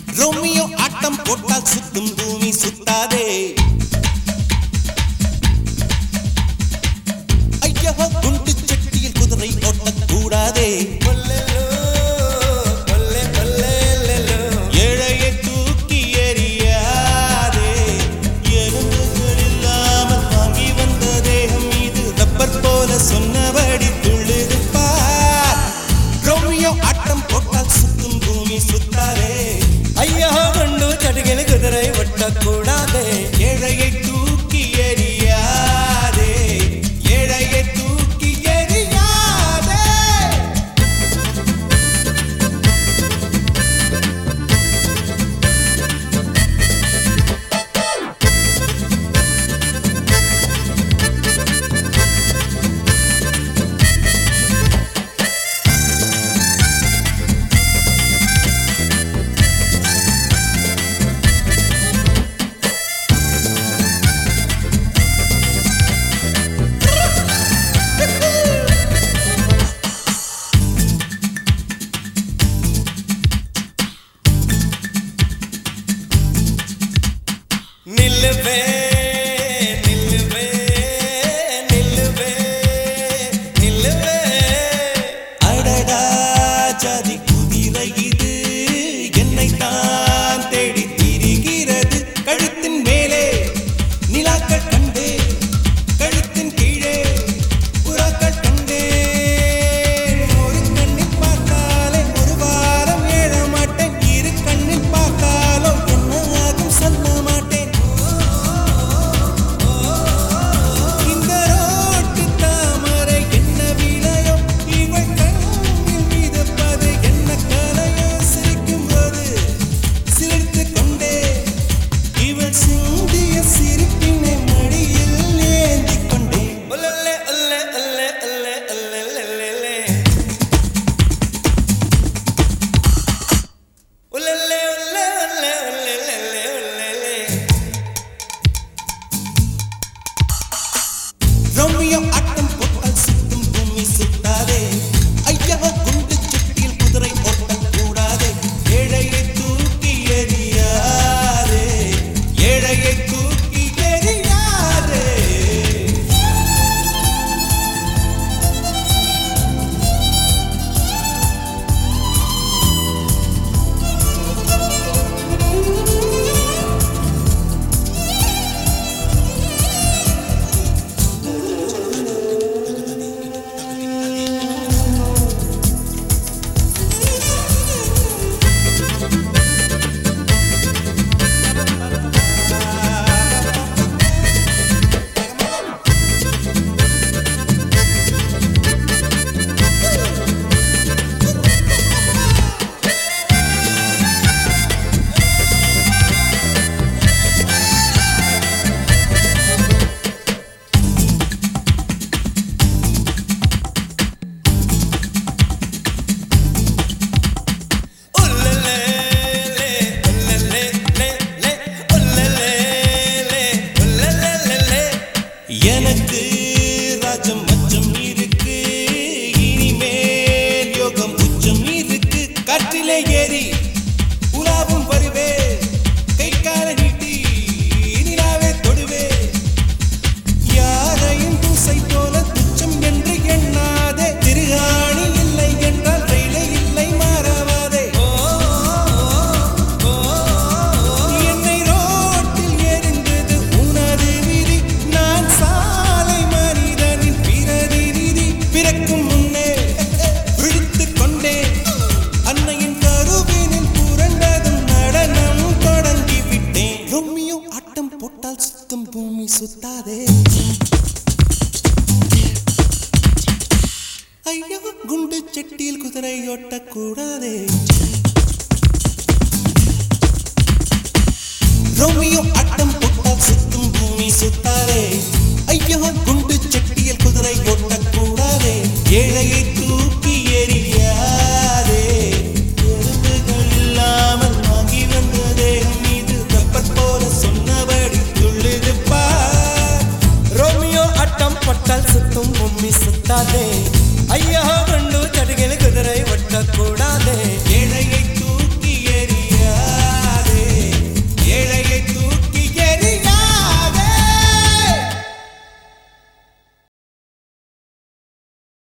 Romeo ஆட்டம் போட்டால் சுத்தும் பூமி சுத்தாதே ஐயா குண்டு சட்டியில் குதிரை ஓட்டக்கூடாதே ஏழையை தூக்கி எறியாதே எறும்புகள் இல்லாமல் வாங்கி வந்த தேகம் இது ரப்பர் போல சொன்னபடி துள்ளிருப்பார் ரோமியோ ஆட்டம் போட்டால் சுத்தும் பூமி சுத்தாதே ஐயா மண்ணு சடுகின குதிரை ஒட்டக்கூடாது ஏழையை தூக்கி எறியாதே ஏழையை தூக்கி எறியாதே நில்லுவே நில்லுவே நில்லுவே நில்லுவே அடடா ஜாதி குதிரை இது என்னை தான் தேடி திரிகிறது கழுத்தின் மேலே நிலாக்கள் கண்டே கழுத்தின் கீழே புறாக்கள் கண்டே ஒரு கண்ணில் பார்த்தாலே ஒரு வாரம் ஏழ மாட்டேன் இரு கண்ணில் பார்த்தாலோ என்ன ஆகும் சொல்ல மாட்டேன் இந்த ரோட்டு தாமரை என்ன விலையோ இவள் கண்ணில் மிதப்பது என்ன கலையோ சிரிக்கும் போது சிரித்து கொண்டே இவள் சிந்திய சிரிப்பினை மடியில் ஏந்திக் கொண்டே ஒல்லல்லே ஒல்லே ஒல்லே ஒல்லே ஒல்லே ஒல்லே ஒல்லல்லே ஒல்லே ஒல்லே ஒல்லே ஒல்லே ஒல்லே ரோமியோ ஆட்டம் போட்டால் சுத்தும் பூமி சுத்தாதே ஐயா குண்டு சுட்டியில் குதிரை ஓட்டம் கூடாதே ஏழையை தூக்கி எறியாதே ஏழையை தூக்கி எறியாதே ஒல்லல்லே ஒல்லல்லே லே ஒல்லல்லே ஒல்லல்லே எனக்கு ராஜம் மச்சம் இருக்கு இனிமேல் யோகம் உச்சம் இருக்கு காற்றிலே ஏறி உலாவும் வருவே கை கால நீட்டி நிலாவே தொடுவே யாரையும் தூசை போல துச்சம் என்று எண்ணாதே திருகாணி இல்லை என்றால் ரயிலே இல்லை மாறாவாதே என்னை ரோட்டில் எரிந்தது உனது விதி நான் சாலை மனிதனின் பிரதிநிதி பிறக்கும் முன்னே விழித்துக் கொண்டேன் அன்னையின் கருவினில் புரண்டதும் நடனம் தொடங்கி விட்டேன் ரொம்மியோ ஆட்டம் போட்டால் சுத்தம் பூமி சுத்தாதே ஐயோ குண்டு செட்டியில் குதிரை ஓட்டக்கூடாதே ரோமியோ ஆட்டம் போட்டால் சுத்தும் பூமி சுத்தாதே ஐயோ குண்டு